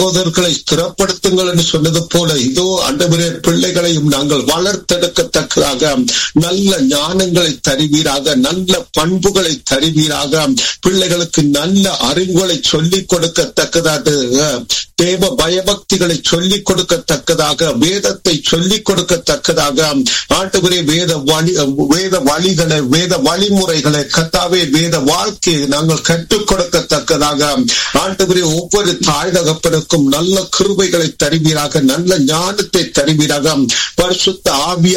சகோதரர்களை ஸ்திரப்படுத்துங்கள் என்று சொன்னது போல இதோ அண்டவரே பிள்ளைகளையும் நாங்கள் வளர்த்தெடுக்கத்தக்கதாக நல்ல ஞானங்களை தருவீராக நல்ல பண்புகளை தருவீராக பிள்ளைகளுக்கு நல்ல அறிவுகளை சொல்லிக் கொடுக்கத்தக்கதாக தேவ பயபக்திகளை சொல்லிக் கொடுக்கத்தக்கதாக வேதத்தை சொல்லிக் கொடுக்கத்தக்கதாக ஆண்டவரே வேத வழி வேத வழிகளை வேத வழிமுறைகளை கத்தாவே வேத வாழ்க்கையை நாங்கள் கற்றுக் கொடுக்கத்தக்கதாக ஆண்டவரே ஒவ்வொரு தாய் தகப்பனுக்கும் நல்ல கிருபைகளை தருவீராக நல்ல ஞானத்தை தருவீராக பரிசுத்த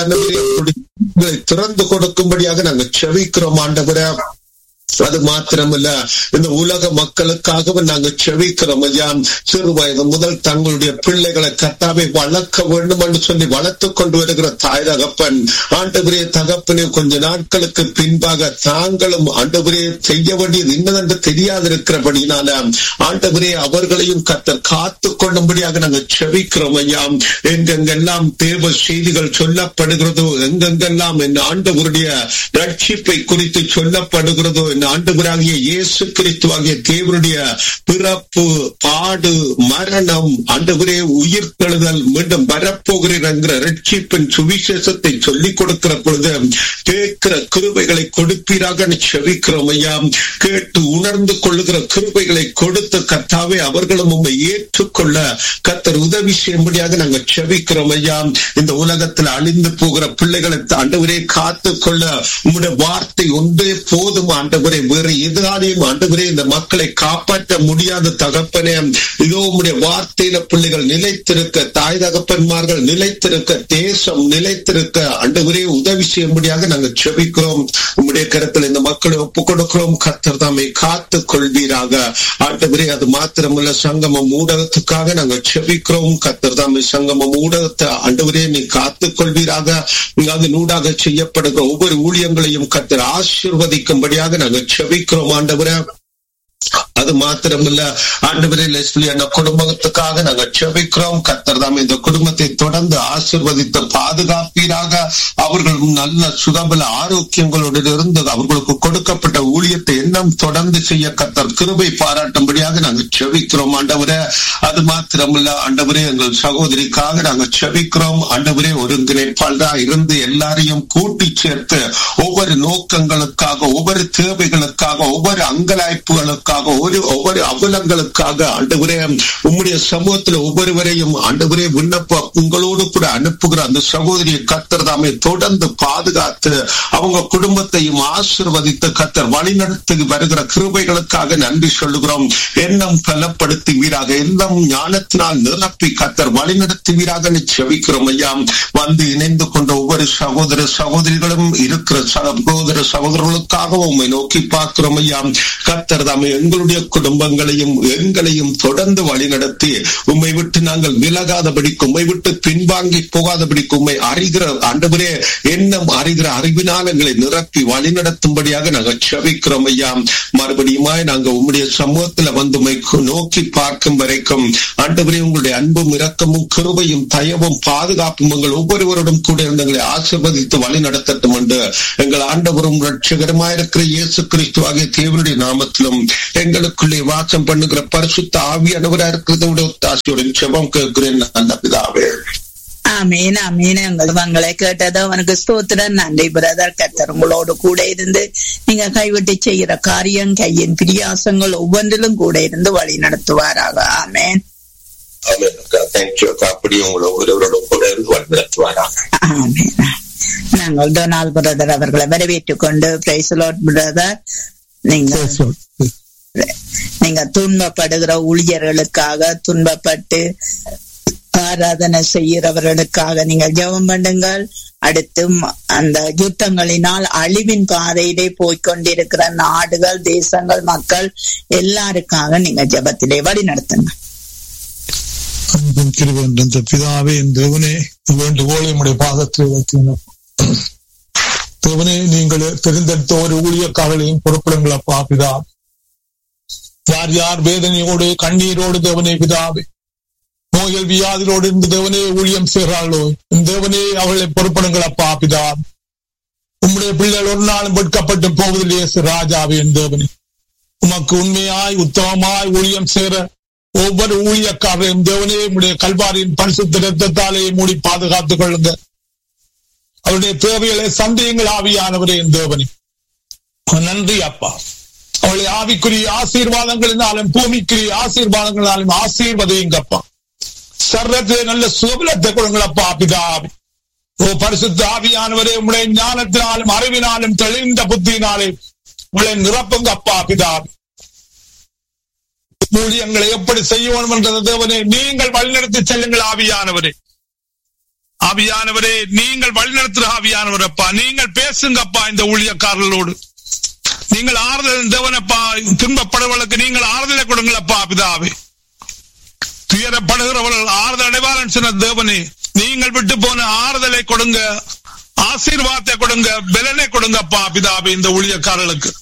ஆவியானவரை திறந்து கொடுக்கும்படியாக நாங்கள் செவிக்கிறோம் ஆண்டவரே அது மாத்திரமல்ல இந்த உலக மக்களுக்காகவும் நாங்கள் செவிக்கிறோம் ஐயா சிறு வயது முதல் தங்களுடைய பிள்ளைகளை கத்தாவை வளர்க்க வேண்டும் என்று சொல்லி வளர்த்து கொண்டு வருகிற தாய் தகப்பன் ஆண்டவரே தகப்பனே கொஞ்ச நாட்களுக்கு பின்பாக தாங்களும் ஆண்டவரே செய்ய வேண்டியது இன்னதென்று தெரியாதிருக்கிறபடினால ஆண்டவரே அவர்களையும் கத்தர் காத்து கொள்ளும்படியாக நாங்கள் செவிக்கிறோம் ஐயா எங்கெங்கெல்லாம் தேவ செய்திகள் சொல்லப்படுகிறதோ எங்கெங்கெல்லாம் என் ஆண்டவருடைய ரட்சிப்பை குறித்து சொல்லப்படுகிறதோ என் ஆண்டவராகிய இயேசு கிறிஸ்துவாகிய தேவனுடைய பிறப்பு பாடு மரணம் ஆண்டவரே உயிர் தெழுதல் மீண்டும் வரப்போகிறேன் என்கிற ரட்சிப்பின் சுவிசேஷத்தை சொல்லிக் கொடுக்கிற பொழுது கேட்கிற கிருபைகளை கொடுப்பீராக செவிக்கிறோம் ஐயா கேட்டு உணர்ந்து கொள்ளுகிற கிருபைகளை கொடுத்து கத்தாவே அவர்களும் உண்மை ஏற்றுக்கொள்ள கத்தர் உதவி செய்யும்படியாக நாங்கள் செவிக்கிறோம் ஐயா இந்த உலகத்தில் அழிந்து போகிற பிள்ளைகளை ஆண்டவரே காத்து கொள்ள உங்களுடைய வார்த்தை ஒன்றே போதும் ஆண்டவரே வேறு எதிராலையும் ஆண்டவரே இந்த மக்களை காப்பாற்ற முடியாத தகப்பனே இதோ உங்களுடைய வார்த்தையில பிள்ளைகள் நிலைத்திருக்க தாய் தகப்பன்மார்கள் நிலைத்திருக்க தேசம் நிலைத்திருக்க ஆண்டவரே உதவி செய்யும்படியாக நாங்கள் செபிக்கிறோம் உங்களுடைய கருத்தில் இந்த மக்களை ஒப்புக் கொடுக்கிறோம் கத்தர் தாமை காத்து கொள்வீராக ஆண்டவரே அது மாத்திரமல்ல சங்கமம் ஊடகத்துக்காக நாங்கள் செபிக்கிறோம் கத்தர் தாமை சங்கமம் ஊடகத்தை ஆண்டவரே நீ காத்து கொள்வீராக அதன் ஊடாக செய்யப்படுகிற ஒவ்வொரு ஊழியங்களையும் கத்தர் ஆசிர்வதிக்கும்படியாக நாங்கள் செபிக்கிறோம் ஆண்டவரே அது மாத்திரமல்ல ஆண்டவரே லெஸ்லி அண்ணா குடும்பத்துக்காக நாங்கள் செபிக்கிறோம் கத்தர் தாம் இந்த குடும்பத்தை தொடர்ந்து ஆசிர்வதித்து பாதுகாப்பீராக அவர்கள் நல்ல சுகபல ஆரோக்கியங்களோடு இருந்து அவர்களுக்கு கொடுக்கப்பட்ட ஊழியத்தை எண்ணம் தொடர்ந்து செய்ய கத்தர் கிருபை பாராட்டும்படியாக நாங்கள் செபிக்கிறோம் ஆண்டவரே அது மாத்திரமல்ல ஆண்டவரே எங்கள் சகோதரிக்காக நாங்கள் செபிக்கிறோம் ஆண்டவரே ஒருங்கிணைப்பாளரா இருந்து எல்லாரையும் கூட்டி சேர்த்து ஒவ்வொரு நோக்கங்களுக்காக ஒவ்வொரு தேவைகளுக்காக ஒவ்வொரு அங்கலாய்ப்புகளுக்காக ஒரு ஒவ்வொரு அவலங்களுக்காக ஆண்டவரே உம்முடைய சமூகத்தில் ஒவ்வொருவரையும் ஆண்டவரே விண்ணப்ப உங்களோடு கூட அனுப்புகிற அந்த சகோதரியை கத்தர் தாமே தொடர்ந்து பாதுகாத்து அவங்க குடும்பத்தையும் ஆசிர்வதித்து கத்தர் வழிநடத்தி வருகிற கிருபைகளுக்காக நன்றி சொல்லுகிறோம் எண்ணம் பலப்படுத்துவீராக எண்ணம் ஞானத்தினால் நிரப்பி கத்தர் வழிநடத்துவீராக செவிக்கிறோம் ஐயா வந்து இணைந்து கொண்ட ஒவ்வொரு சகோதர சகோதரிகளும் இருக்கிற சகோதர சகோதரர்களுக்காக உண்மை நோக்கி பார்க்கிறோம் ஐயா கத்தர் தாமே எங்களுடைய குடும்பங்களையும் எங்களையும் தொடர்ந்து வழிநடத்தி உண்மை விட்டு நாங்கள் விலகாதபடிக்கு உண்மை விட்டு பின்வாங்கி போகாதபடிக்கு உண்மை அறிகிற ஆண்டவரே எண்ணம் அறிகிற அறிவினால் எங்களை நிரப்பி வழிநடத்தும்படியாக நாங்கள் செவிக்கிறோம் ஐயா மறுபடியுமாய் நாங்கள் உம்முடைய சமூகத்துல வந்து உண்மை நோக்கி பார்க்கும் வரைக்கும் ஆண்டவரே உங்களுடைய அன்பும் இரக்கமும் கிருபையும் தயவும் பாதுகாப்பும் எங்கள் ஒவ்வொருவருடன் கூட இருந்தங்களை ஆசிர்வதித்து வழி நடத்தட்டும் என்று எங்கள் ஆண்டவரும் ரட்சகரமாயிருக்கிற இயேசு கிறிஸ்து ஆகிய தேவனுடைய நாமத்திலும் எங்களுக்குள்ளே வாசம் பண்ணுகிற பரிசுத்த ஆவியானவரா இருக்கிறதோட ஒத்தாசியுடன் செபம் கேட்கிறேன் நல்ல பிதாவே ஆமீன் ஆமீன் எங்கள் உங்களை கேட்டது அவனுக்கு ஸ்தோத்திரம் நன்றி பிரதர் கத்தர் உங்களோடு கூட இருந்து நீங்க கைவிட்டு செய்கிற காரியம் கையின் பிரியாசங்கள் ஒவ்வொன்றிலும் கூட இருந்து வழி நடத்துவாராக ஆமேன் தேங்க்யூ அப்படி உங்களை ஒவ்வொருவரோட கூட இருந்து வழி நடத்துவாராக ஆமேன் நாங்கள் டொனால் பிரதர் அவர்களை வரவேற்றுக் கொண்டு பிரைசலோட் பிரதர் நீங்க நீங்க துன்பப்படுகிற ஊழியர்களுக்காக துன்பப்பட்டு ஆராதனை செய்கிறவர்களுக்காக நீங்கள் ஜெபம் பண்ணுங்கள் அடுத்து அந்த யுத்தங்களினால் அழிவின் பாதையிலே போய்கொண்டிருக்கிற நாடுகள் தேசங்கள் மக்கள் எல்லாருக்காக நீங்க ஜெபத்திலே வழி நடத்துங்க அன்பும் கிருவென்ற பிதாவே என் தேவனே வேண்டுகோளை உடைய பாதத்தில் வைக்கிறோம் தேவனே நீங்கள் தெரிந்தெடுத்த ஒரு ஊழியக்காரர்களையும் பொறுப்பிடுங்கள் அப்பா பிதா யார் யார் வேதனையோடு கண்ணீரோடு தேவனே பிதாவே நோய்கள் வியாதிகளோடு இருந்து தேவனே ஊழியம் செய்கிறார்களோ தேவனே அவர்களை பொறுப்பிடுங்கள் அப்பா பிதா உம்முடைய பிள்ளைகள் ஒரு நாளும் வெட்கப்பட்டு போவதில்லையே ராஜாவே என் தேவனே உமக்கு உண்மையாய் உத்தமமாய் ஊழியம் செய்கிற ஒவ்வொரு ஊழியக்காரரையும் தேவனே உடைய கல்வாரியின் பரிசுத்த ரத்தத்தாலே மூடி பாதுகாத்துக் கொள்ளுங்க அவருடைய தேவைகளை சந்தேகங்கள் ஆவியானவரே என் தேவனே நன்றி அப்பா அவளை ஆவிக்குரிய ஆசீர்வாதங்களினாலும் பூமிக்குரிய ஆசீர்வாதங்களினாலும் ஆசீர்வதையுங்கப்பா சர்வத்திலே நல்ல சுபலத்தை கொடுங்களப்பா பிதாவி ஓ பரிசுத்த ஆவியானவரே உங்களுடைய ஞானத்தினாலும் அறிவினாலும் தெளிந்த புத்தியினாலே உங்களை நிரப்புங்க அப்பா பிதாவி ஊழியங்களை எப்படி செய்யணும் என்ற தேவனே நீங்கள் வழிநடத்தி செல்லுங்கள் ஆவியானவரே ஆவியானவரே நீங்கள் வழிநடத்துற ஆவியானவர் அப்பா நீங்கள் பேசுங்கப்பா இந்த ஊழியக்காரர்களோடு நீங்கள் ஆறுதல் தேவனப்பா துன்பப்படுவர்களுக்கு நீங்கள் ஆறுதலை கொடுங்களப்பா பிதாவே துயரப்படுகிறவர்கள் ஆறுதல் அடைவாரன் சொன்ன தேவனே நீங்கள் விட்டு போன ஆறுதலை கொடுங்க ஆசீர்வாதத்தை கொடுங்க பலனை கொடுங்கப்பா பிதாவே இந்த ஊழியக்காரர்களுக்கு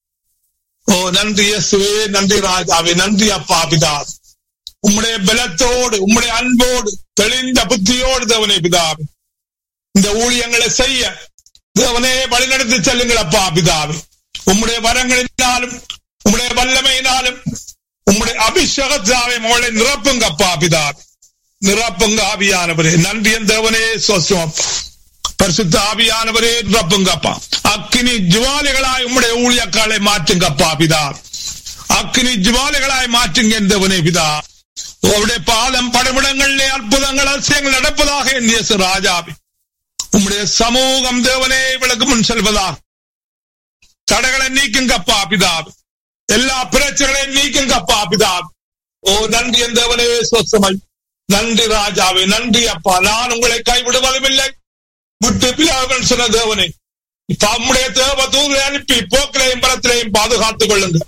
ஓ நன்றி இயேசுவே நன்றி ராஜாவே நன்றி அப்பா பிதா உம்முடைய பலத்தோடு உம்முடைய அன்போடு தெளிந்த புத்தியோடு தேவனே பிதாவே இந்த ஊழியங்களை செய்ய தேவனே வழிநடத்தி செல்லுங்கள் அப்பா பிதாவே உம்முடைய வரங்களினாலும் உம்முடைய வல்லமையினாலும் உம்முடைய அபிஷேகத்தாவை மோளை நிரப்புங்க அப்பா பிதாவே நிரப்புங்க ஆவியானவரே நன்றி தேவனே சோசம் அப்பா பரிசுத்த ஆவியானவரே நிரப்புங்கப்பா அக்கினி ஜுவாலிகளாய் உம்முடைய ஊழியக்காலை மாற்றுங்கப்பா பிதா அக்கினி ஜுவாலிகளாய் மாற்றுங்க என்றவனே பிதா உங்களுடைய பாலம் படமிடங்களிலே அற்புதங்கள் அதிசயங்கள் நடப்பதாக என் இயேசு ராஜாவி உம்முடைய சமூகம் தேவனே விளக்கு முன் செல்வதாக தடைகளை நீக்குங்கப்பா பிதா எல்லா பிரச்சனைகளையும் நீக்குங்கப்பா பிதா ஓ நன்றி என் தேவனே சொசமை நன்றி ராஜாவே நன்றி அப்பா நான் உங்களை கைவிடுவதும் இல்லை விட்டு பிலாவன் சொன்ன தேவனை தம்முடைய தேவ தூதை அனுப்பி போக்கிலையும் பலத்திலையும் பாதுகாத்துக் கொள்ளுங்க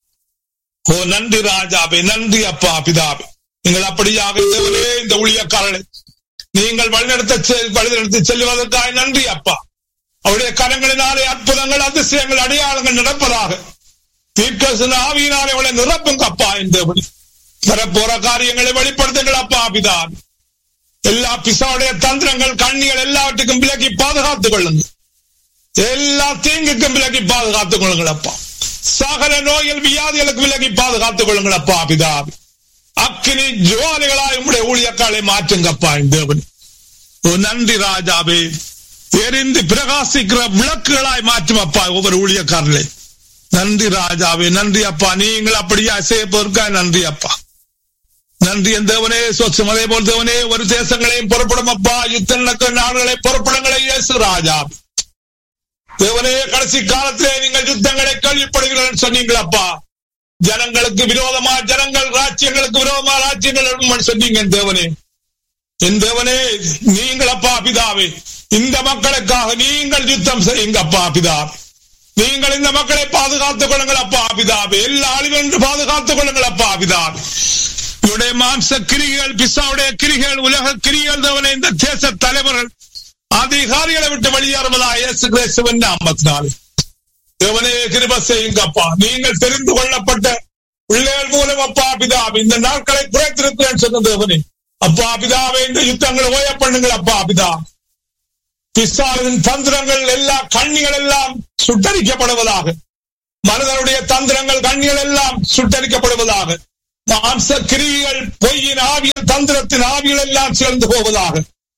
ஓ நன்றி ராஜாவே நன்றி அப்பா பிதாவே நீங்கள் அப்படியாக தேவனே இந்த ஊழியக்காரனை நீங்கள் வழிநடத்த வழிநடத்தி செல்வதற்காக நன்றி அப்பா அவருடைய கரங்களினாலே அற்புதங்கள் அதிசயங்கள் அடையாளங்கள் நடப்பதாக தீர்க்கசன ஆவியினாலே அவளை நிரப்புங்க அப்பா இந்த வரப்போற காரியங்களை வெளிப்படுத்துங்கள் அப்பா பிதாவே எல்லா பிசாவுடைய தந்திரங்கள் கண்ணிகள் எல்லாவற்றுக்கும் விலக்கி பாதுகாத்துக் கொள்ளுங்கள் எல்லா தீங்குக்கும் விலக்கி பாதுகாத்துக் கொள்ளுங்கள் அப்பா சகல நோய்கள் வியாதிகளுக்கு விலகி பாதுகாத்துக் கொள்ளுங்கள் அப்பா பிதாவி அக்கினி ஜுவாலிகளாய் உங்களுடைய ஊழியக்காலை மாற்றுங்கப்பா தேவன் நன்றி ராஜாவே எரிந்து பிரகாசிக்கிற விளக்குகளாய் மாற்றும் அப்பா ஒவ்வொரு ஊழியக்காரர்களே நன்றி ராஜாவே நன்றி அப்பா நீங்கள் அப்படியா செய்யப்போருக்கா நன்றி அப்பா நன்றி என் தேவனே சொச்சம் அதே போல் தேவனே ஒரு தேசங்களையும் புறப்படும் அப்பா யுத்த நடக்க நாடுகளை புறப்படுங்களை இயேசு ராஜா தேவனே கடைசி காலத்திலே நீங்கள் யுத்தங்களை கேள்விப்படுகிறேன் சொன்னீங்களப்பா ஜனங்களுக்கு விரோதமா ஜனங்கள் ராஜ்யங்களுக்கு விரோதமா ராஜ்யங்கள் சொன்னீங்க என் தேவனே என் தேவனே நீங்கள் அப்பா பிதாவே இந்த மக்களுக்காக நீங்கள் யுத்தம் செய்யுங்க அப்பா பிதாவே நீங்கள் இந்த மக்களை பாதுகாத்துக் கொள்ளுங்கள் அப்பா பிதாவே எல்லா அழிவென்று பாதுகாத்துக் கொள்ளுங்கள் அப்பா பிதாவே இவருடைய மாம்ச கிரிகள் பிசாவுடைய கிரிகள் உலக கிரிகள் தவனை இந்த தேச தலைவர்கள் அதிகாரிகளை விட்டு வெளியேறுவதா இயேசு கிரேசுவன் நாமத்தினாலே தேவனே கிருப செய்யுங்கப்பா நீங்கள் தெரிந்து கொள்ளப்பட்ட பிள்ளைகள் மூலம் அப்பா பிதாவே இந்த நாட்களை குறைத்திருக்கிறேன் சொன்ன தேவனே அப்பா பிதாவே இந்த யுத்தங்களை ஓய பண்ணுங்கள் அப்பா பிதா பிசாவின் தந்திரங்கள் எல்லா கண்ணிகள் எல்லாம் சுட்டரிக்கப்படுவதாக மனிதனுடைய தந்திரங்கள் கண்ணிகள் எல்லாம் சுட்டரிக்கப்படுவதாக மாம்ச கிரிகள் பொய்யின் ஆவியல் தந்திரத்தின் ஆவியல் எல்லாம் சேர்ந்து போவதாக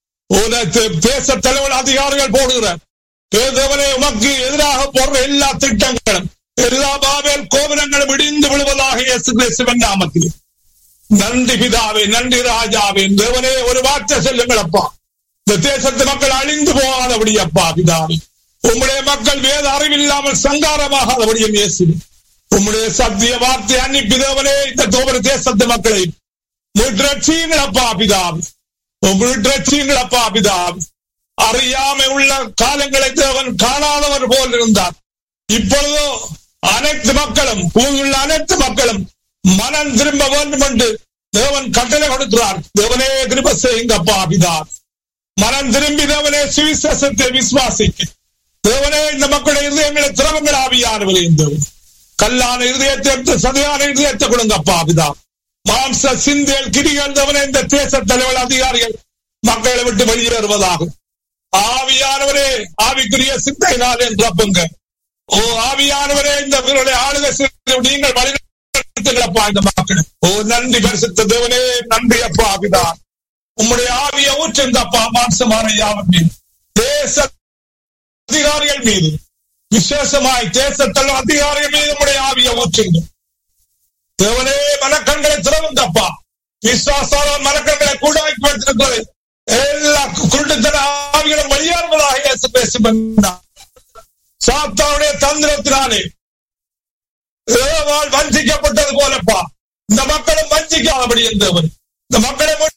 தேச தலைவர் அதிகாரிகள் போடுகிற தேவனே உமக்கு எதிராக போடுற எல்லா திட்டங்களும் எல்லா பாவேல் கோபுரங்களும் இடிந்து விழுவதாக இயேசு கிறிஸ்துவன் நாமத்தில் நன்றி பிதாவே நன்றி ராஜாவே தேவனே ஒரு வார்த்தை சொல்லுங்கள் அப்பா இந்த தேசத்து மக்கள் அழிந்து போகாதபடி அப்பா பிதாவே உம்முடைய மக்கள் வேத அறிவில்லாமல் சங்காரமாகாதபடியும் இயேசு உம்முடைய சத்திய வார்த்தை அன்னிப்பி தேவனே இந்த தோபர தேசத்து மக்களை மீட்டரட்சியுங்களப்பா பிதாவி மீட்டரட்சியுங்களப்பா பிதாவி அறியாமை உள்ள காலங்களை தேவன் காணாதவர் போல் இருந்தார் இப்பொழுதோ அனைத்து மக்களும் பூமியுள்ள அனைத்து மக்களும் மனம் திரும்ப வேண்டும் என்று தேவன் கட்டளை கொடுக்கிறார் தேவனே கிருப செய்யுங்கப்பா பிதா மனம் திரும்பி தேவனே சுவிசேஷத்தை விசுவாசிக்க தேவனே இந்த மக்களுடைய இருதயங்களை திரவங்கள் ஆவியானவரே தேவன் கல்லான இருதயத்தை எடுத்து சதையான இருதயத்தை கொடுங்கப்பா பிதா மாம்ச சிந்தியல் கிரிகள் தவிர இந்த தேச தலைவர் அதிகாரிகள் மக்களை விட்டு வெளியேறுவதாக ஆவியானவரே ஆவிக்குரிய சிந்தையினால் என்றப்புங்க ஓ ஆவியானவரே இந்த ஆளுகை நீங்கள் வழி பலப்படுத்துங்களப்பா இந்த மக்கள் ஓ நன்றி பரிசுத்த தேவனே நன்றி அப்பா அபிதான் உம்முடைய ஆவிய ஊற்றுங்கப்பா மாம்சமான யாவர் மீது தேச அதிகாரிகள் மீது விசேஷமாய் தேசத்தில் அதிகாரிகள் மீது உம்முடைய ஆவிய ஊற்றுங்க தேவனே மனக்கண்களை திறவுங்கப்பா விசுவாசால மனக்கண்களை கூடாக்கி வைத்திருக்கிறது எல்லா குருட்டுத்தன ஆவிகளும் வெளியேறுவதாக இயேசு பேசும் சாத்தாவுடைய தந்திரத்தினாலே ஏவாள் வஞ்சிக்கப்பட்டது போலப்பா இந்த மக்களும் வஞ்சிக்காதபடி இருந்தவர் இந்த மக்களை